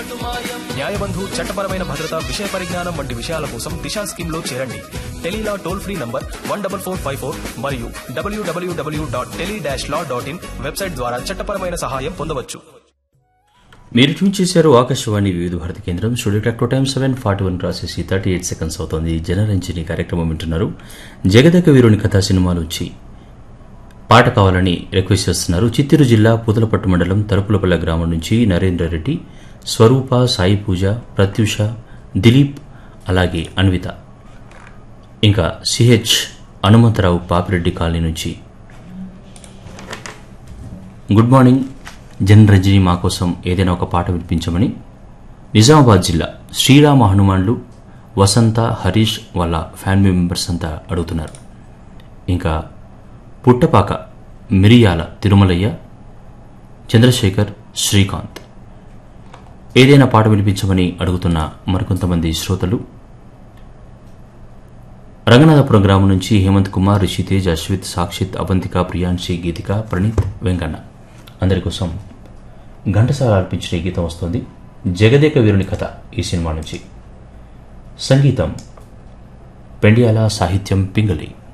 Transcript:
న్యాయబంధు చట్టపరమైన భద్రత విషయ పరిజ్ఞానం వంటి విషయాల కోసం దిశా స్కీమ్ లో చేరండి tele law toll free number one double four five four మరియు డబ్ల్యూడబ్ల్యూడబ్ల్యూ dot tele dash law dot in website ద్వారా చట్టపరమైన సహాయం పొందవచ్చు మీరు ట్యూన్ చేశారు ఆకాశవాణి వివిధ భారతి కేంద్రం studio clock time seven forty one రాసేసి థర్టీ ఎయిట్ సెకండ్స్ అవుతోంది జనరంజని కార్యక్రమం వింటున్నారు జగదేక వీరుని కథా సినిమాలు వచ్చి పాట కావాలని రిక్వెస్ట్ చేస్తున్నారు చిత్తూరు జిల్లా పూతలపట్టు మండలం తలుపులపల్లె గ్రామం నుంచి నరేందర్ రెడ్డి స్వరూప సాయి పూజ ప్రత్యూష దిలీప్ అలాగే అన్విత ఇంకా సిహెచ్ హనుమంతరావు పాపిరెడ్డి కాలనీ నుంచి గుడ్ మార్నింగ్ జనరంజని మా కోసం ఏదైనా ఒక పాట వినిపించమని నిజామాబాద్ జిల్లా శ్రీరామ హనుమాన్లు వసంత హరీష్ వాళ్ళ ఫ్యామిలీ మెంబర్స్ అంతా అడుగుతున్నారు ఇంకా పుట్టపాక మిరియాల తిరుమలయ్య చంద్రశేఖర్ శ్రీకాంత్ ఏదైనా పాట వినిపించమని అడుగుతున్న మరికొంతమంది శ్రోతలు రంగనాథపురం గ్రామం నుంచి హేమంత్ కుమార్ రిషితేజ్ అశ్విత్ సాక్షిత్ అవంతిక ప్రియాంశి గీతిక ప్రణీత్ వెంకన్న అందరి కోసం ఘంటసాల అర్పించిన ఈ గీతం వస్తుంది జగదేక వీరుని కథ ఈ సినిమా నుంచి సంగీతం పెండియాల సాహిత్యం పింగళి